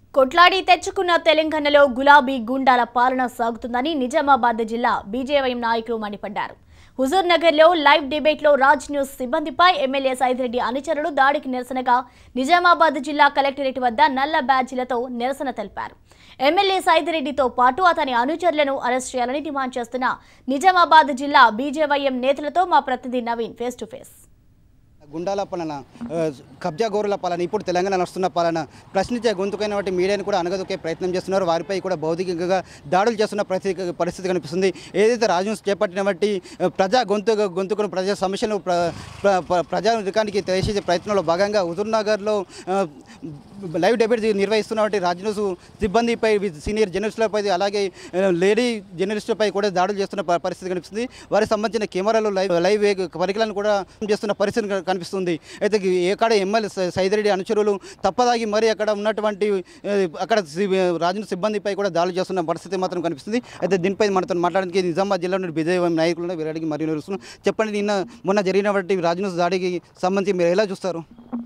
కొట్లాడి తెచ్చుకున్న తెలంగాణలో గులాబీ గుండాల పాలన సాగుతుందని నిజామాబాద్ జిల్లా బీజేవైఎం నాయకులు మండిపడ్డారు హుజూర్ నగర్ లో లైవ్ డిబేట్ లో రాజ్ న్యూస్ సిబ్బందిపై ఎమ్మెల్యే సైదిరెడ్డి అనుచరులు దాడికి నిరసనగా నిజామాబాద్ జిల్లా కలెక్టరేట్ వద్ద నల్ల బ్యాడ్జీలతో నిరసన తెలిపారు ఎమ్మెల్యే సైదిరెడ్డితో పాటు అతని అనుచరులను అరెస్ట్ చేయాలని డిమాండ్ చేస్తున్న నిజామాబాద్ జిల్లా బీజేవైఎం నేతలతో మా ప్రతినిధి నవీన్ ఫేస్ టు ఫేస్ గుండాల పాలన ఆ, కబ్జా గోరుల పాలన ఇప్పుడు తెలంగాణ నడుస్తున్న పాలన ప్రశ్నించే గొంతుకైన వాటి మీడియాని కూడా అనగదొక్కే ప్రయత్నం చేస్తున్నారు వారిపై కూడా భౌతికంగా దాడులు చేస్తున్న పరిస్థితి పరిస్థితి కనిపిస్తుంది ఏదైతే రాజు చేపట్టిన బట్టి ఆ, ప్రజా గొంతు గొంతుకును ప్రజా సమస్యలను ప్ర ప్ర- ప్ర- ప్రజానికానికి తెలియజేసే ప్రయత్నంలో భాగంగా హుజూర్ నగర్లో ఆ, లైవ్ డెబేట్ నిర్వహిస్తున్నటువంటి రాజ్ న్యూస్ సిబ్బందిపై వి- సీనియర్ జర్నలిస్టులపై అలాగే ఆ, లేడీ జర్నలిస్టులపై కూడా దాడులు చేస్తున్న ప- పరిస్థితి కనిపిస్తుంది వారికి సంబంధించిన కెమెరాలు లైవ్ లైవ్ పరికరాలను కూడా చేస్తున్న పరిస్థితి క- కనిపిస్తుంది అయితే ఎక్కడ ఎమ్మెల్యే సై- సైదిరెడ్డి అనుచరులు తప్పదాగి మరి అక్కడ ఉన్నటువంటి ఆ, అక్కడ సి- రాజు సిబ్బందిపై కూడా దాడులు చేస్తున్న పరిస్థితి మాత్రం కనిపిస్తుంది అయితే దీనిపై మనతో మాట్లాడడానికి నిజామాబాద్ జిల్లా నుండి విజయ నాయకులను వీరడికి మరియు నిలుస్తున్నాం చెప్పండి నిన్న మొన్న జరిగినటువంటి రాజు న్యూస్ దాడికి సంబంధించి మీరు ఎలా చూస్తారు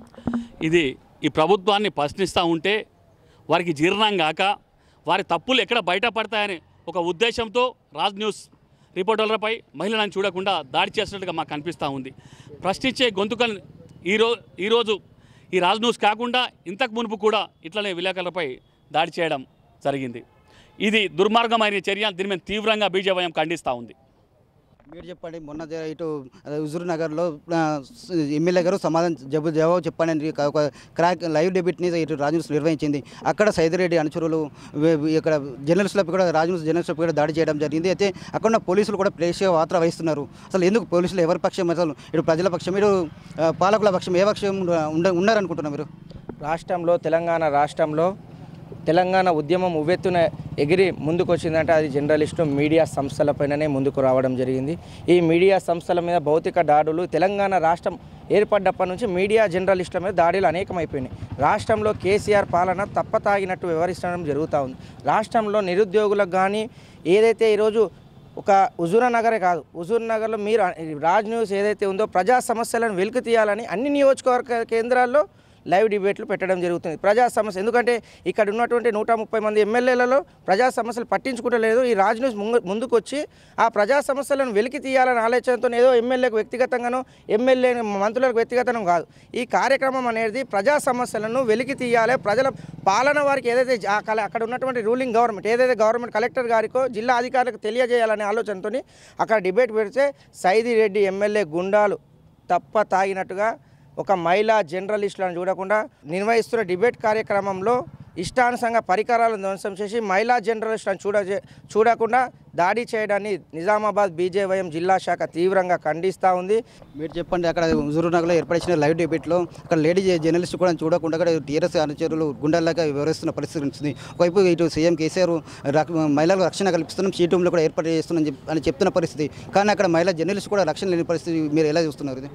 ఇది ఈ ప్రభుత్వాన్ని ప్రశ్నిస్తూ ఉంటే వారికి జీర్ణం కాక వారి తప్పులు ఎక్కడ బయటపడతాయని ఒక ఉద్దేశంతో రాజ్ న్యూస్ రిపోర్టర్లపై మహిళలను చూడకుండా దాడి చేసినట్టుగా మాకు కనిపిస్తూ ఉంది ప్రశ్నించే గొంతుకలు ఈరో ఈరోజు ఈ రాజ్ న్యూస్ కాకుండా ఇంతకు మునుపు కూడా ఇట్లనే విలేకరులపై దాడి చేయడం జరిగింది ఇది దుర్మార్గమైన చర్య దీని మీద తీవ్రంగా బీజేవైఎం ఖండిస్తూ ఉంది మీరు చెప్పండి మొన్న జ- ఇటు హుజూర్ నగర్లో ఆ, స్- ఎమ్మెల్యే గారు సమాధానం జవాబు జవాబు చెప్పండి ఒక- ఒక క్రాక్ లైవ్ డెబిట్ని ఇటు రాజు న్యూస్ నిర్వహించింది అక్కడ సైదిరెడ్డి అనుచరులు వే- ఇక్కడ జర్నలిస్టులపై కూడా రాజు న్యూస్ జర్నలిస్టులపై కూడా దాడి చేయడం జరిగింది అయితే అక్కడ ఉన్న పోలీసులు కూడా ప్రేక్షక పాత్ర వహిస్తున్నారు అసలు ఎందుకు పోలీసులు ఎవరి పక్షం అసలు ఇటు ప్రజల పక్షం ఇటు ఆ, పాలకుల పక్షం ఏ పక్షం ఉండ ఉన్నారనుకుంటున్నారు మీరు రాష్ట్రంలో తెలంగాణ రాష్ట్రంలో తెలంగాణ ఉద్యమం ఉవ్వెత్తున ఎగిరి ముందుకు వచ్చిందంటే అది జర్నలిస్టు మీడియా సంస్థలపైననే ముందుకు రావడం జరిగింది ఈ మీడియా సంస్థల మీద భౌతిక దాడులు తెలంగాణ రాష్ట్రం ఏర్పడ్డప్పటి నుంచి మీడియా జర్నలిస్టుల మీద దాడులు అనేకమైపోయినాయి రాష్ట్రంలో కేసీఆర్ పాలన తప్పతాగినట్టు వ్యవహరించడం జరుగుతూ ఉంది రాష్ట్రంలో నిరుద్యోగులకు కానీ ఏదైతే ఈరోజు ఒక హుజూర్ నగరే కాదు హుజూర్ నగర్లో మీరు రాజ్ న్యూస్ ఏదైతే ఉందో ప్రజా సమస్యలను వెలికి తీయాలని అన్ని నియోజకవర్గ కేంద్రాల్లో లైవ్ డిబేట్లు పెట్టడం జరుగుతుంది ప్రజా సమస్య ఎందుకంటే ఇక్కడ ఉన్నటువంటి నూట ముప్పై మంది ఎమ్మెల్యేలలో ప్రజా సమస్యలు పట్టించుకుంటలేదు ఈ రాజ్ న్యూస్ ముందు ముందుకు వచ్చి ఆ ప్రజా సమస్యలను వెలికి తీయాలని ఆలోచనతో ఏదో ఎమ్మెల్యేకు వ్యక్తిగతంగానో ఎమ్మెల్యే మంత్రులకు వ్యక్తిగతం కాదు ఈ కార్యక్రమం అనేది ప్రజా సమస్యలను వెలికి తీయాలి ప్రజల పాలన వారికి ఏదైతే ఆ కల- అక్కడ ఉన్నటువంటి రూలింగ్ గవర్నమెంట్ ఏదైతే గవర్నమెంట్ కలెక్టర్ గారికో జిల్లా అధికారులకు తెలియజేయాలనే ఆలోచనతో అక్కడ డిబేట్ పెడితే సైది రెడ్డి ఎమ్మెల్యే గుండాలు తప్ప తాగినట్టుగా ఒక మహిళా జర్నలిస్టులను చూడకుండా నిర్వహిస్తున్న డిబేట్ కార్యక్రమంలో ఇష్టానుసంగా పరికరాలను ధ్వంసం చేసి మహిళా జర్నలిస్టులను చూడ చూడకుండా దాడి చేయడాన్ని నిజామాబాద్ బీజేవైఎం జిల్లా శాఖ తీవ్రంగా ఖండిస్తూ ఉంది మీరు చెప్పండి అక్కడ హుజూర్ నగర్లో ఏర్పడిన లైవ్ డిబేట్లో అక్కడ లేడీ జర్నలిస్ట్ కూడా చూడకుండా అక్కడ టీఆర్ఎస్ అనుచరులు గుండెల్లాగా వివరిస్తున్న పరిస్థితి ఉంటుంది ఒకవైపు ఇటు సీఎం కేసీఆర్ రక్- మహిళలకు రక్షణ కల్పిస్తున్నాం సీట్ రూమ్లో కూడా ఏర్పాటు చేస్తున్నాం చెప్- అని చెప్తున్న పరిస్థితి కానీ అక్కడ మహిళా జర్నలిస్ట్ కూడా రక్షణ లేని పరిస్థితి మీరు ఎలా చూస్తున్నారు ఇది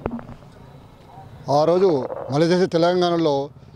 ఆ రోజు మలదేశ తెలంగాణలో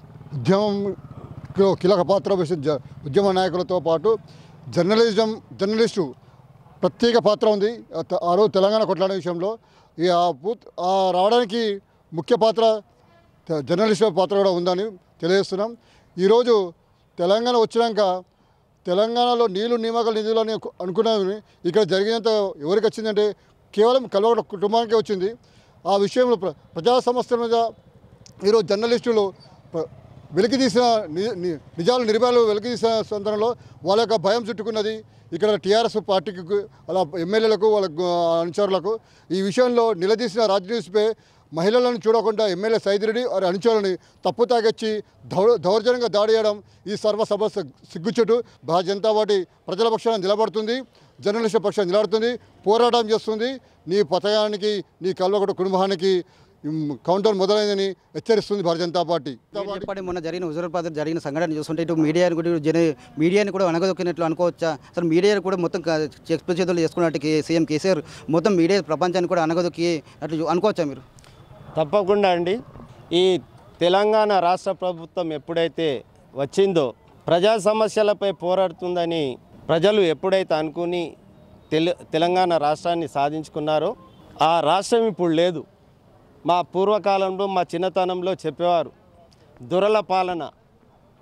ఉద్యమంలో కీలక పాత్ర వహించిన జ- ఉద్యమ నాయకులతో పాటు జర్నలిజం జర్నలిస్టు ప్రత్యేక పాత్ర ఉంది ఆ త- ఆ రోజు తెలంగాణ కొట్లాడే విషయంలో ఈ ఆ పూత్ ఆ రావడానికి ముఖ్య పాత్ర త- జర్నలిస్టుల పాత్ర కూడా ఉందని తెలియజేస్తున్నాం ఈరోజు తెలంగాణ వచ్చినాక తెలంగాణలో నీళ్లు నియామకాల నిధులు అని అనుకున్నామని ఇక్కడ జరిగినంత ఎవరికి వచ్చిందంటే కేవలం కల్వకుట కుటుంబానికే వచ్చింది ఆ విషయంలో ప్ర ప్రజా సమస్యల మీద ఈరోజు జర్నలిస్టులు ప్ర- వెలికి తీసిన ని- ని- నిజాలు నిర్భయాలు వెలికి తీసిన సందర్భంలో వాళ్ళ యొక్క భయం చుట్టుకున్నది ఇక్కడ టీఆర్ఎస్ పార్టీకి అలా ఎమ్మెల్యేలకు వాళ్ళ గు- అనుచరులకు ఈ విషయంలో నిలదీసిన రాజనీతిపై మహిళలను చూడకుండా ఎమ్మెల్యే సైదిరెడ్డి వారి అనుచరులని తప్పు తాగొచ్చి దౌ దౌర్జన్యంగా దాడి చేయడం ఈ సర్వసభ సిగ్గుచెట్టు భారతీయ జనతా పార్టీ ప్రజల పక్షాన నిలబడుతుంది జర్నలిస్టుల పక్షాన నిలబడుతుంది పోరాటం చేస్తుంది నీ పథకానికి నీ కల్వకుట కుటుంబానికి ఉమ్, కౌంటర్ మొదలైందని హెచ్చరిస్తుంది భారతీయ జనతా పార్టీ మీరు చెప్పండి మొన్న జరిగిన హుజూరాబాద్ జరిగిన సంఘటన చూస్తుంటే ఇటు మీడియాని కూడా జన మీడియాని కూడా అనగదొక్కినట్లు అనుకోవచ్చా అసలు మీడియాని కూడా మొత్తం చెక్స్ చేతులు చేసుకున్నట్టు కే- సీఎం కేసీఆర్ మొత్తం మీడియా ప్రపంచాన్ని కూడా అనగదొక్కి అట్లు చూ- అనుకోవచ్చా మీరు తప్పకుండా అండి ఈ తెలంగాణ రాష్ట్ర ప్రభుత్వం ఎప్పుడైతే వచ్చిందో ప్రజా సమస్యలపై పోరాడుతుందని ప్రజలు ఎప్పుడైతే అనుకుని తెలు తెలంగాణ రాష్ట్రాన్ని సాధించుకున్నారో ఆ రాష్ట్రం ఇప్పుడు లేదు మా పూర్వకాలంలో మా చిన్నతనంలో చెప్పేవారు దొరల పాలన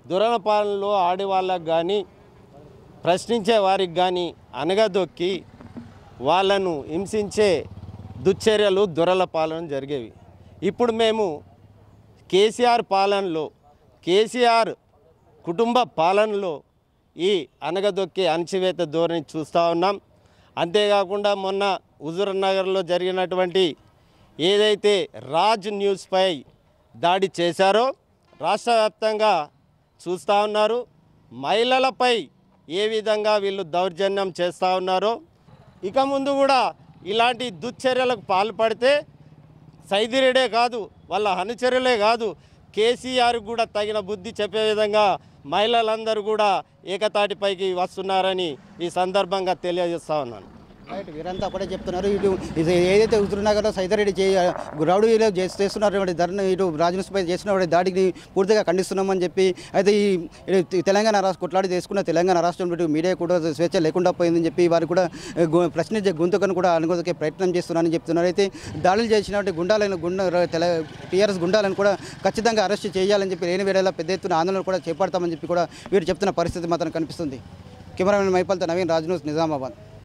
దురణ పాలనలో ఆడవాళ్ళకు కానీ ప్రశ్నించే వారికి కానీ అనగదొక్కి వాళ్ళను హింసించే దుశ్చర్యలు దొరల పాలన జరిగేవి ఇప్పుడు మేము కేసీఆర్ పాలనలో కేసీఆర్ కుటుంబ పాలనలో ఈ అనగదొక్కే అణచివేత ధోరణి చూస్తూ ఉన్నాం అంతేకాకుండా మొన్న హుజూర్ నగర్లో జరిగినటువంటి ఏదైతే రాజ్ న్యూస్పై దాడి చేశారో రాష్ట్ర వ్యాప్తంగా చూస్తూ ఉన్నారు మహిళలపై ఏ విధంగా వీళ్ళు దౌర్జన్యం చేస్తూ ఉన్నారో ఇక ముందు కూడా ఇలాంటి దుశ్చర్యలకు పాల్పడితే సైదిరెడే కాదు వాళ్ళ అనుచరులే కాదు కేసీఆర్ కూడా తగిన బుద్ధి చెప్పే విధంగా మహిళలందరూ కూడా ఏకతాటిపైకి వస్తున్నారని ఈ సందర్భంగా తెలియజేస్తా ఉన్నాను రైట్ వీరంతా అప్పుడే చెప్తున్నారు ఇటు ఇది ఏదైతే హుజూర్నగర్లో సైదారెడ్డి చే రౌడీలో చేస్- చేస్తున్నటువంటి ధరను ఇటు రాజనస్పై చేసినటువంటి దాడిని పూర్తిగా ఖండిస్తున్నామని చెప్పి అయితే ఈ ఈ తెలంగాణ రాష్ట్ర కొట్లాడి చేసుకున్న తెలంగాణ రాష్ట్రం ఇటు మీడియా కూడా స్వేచ్ఛ లేకుండా పోయిందని చెప్పి వారు కూడా ఏ, గు- ప్రశ్నించే గొంతుకను కూడా అనుకోదకే ప్రయత్నం చేస్తున్నారని చెప్తున్నారు అయితే దాడులు చేసినటువంటి గుండాలను గుండా తెల టీఆర్ఎస్ గుండాలను కూడా ఖచ్చితంగా అరెస్ట్ చేయాలని చెప్పి లేని వేళలా పెద్ద ఎత్తున ఆందోళన కూడా చేపడతామని చెప్పి కూడా వీరు చెప్తున్న పరిస్థితి మాత్రం కనిపిస్తుంది కెమెరామెన్ మైపల్తో నవీన్ రాజ్ న్యూస్ నిజామాబాద్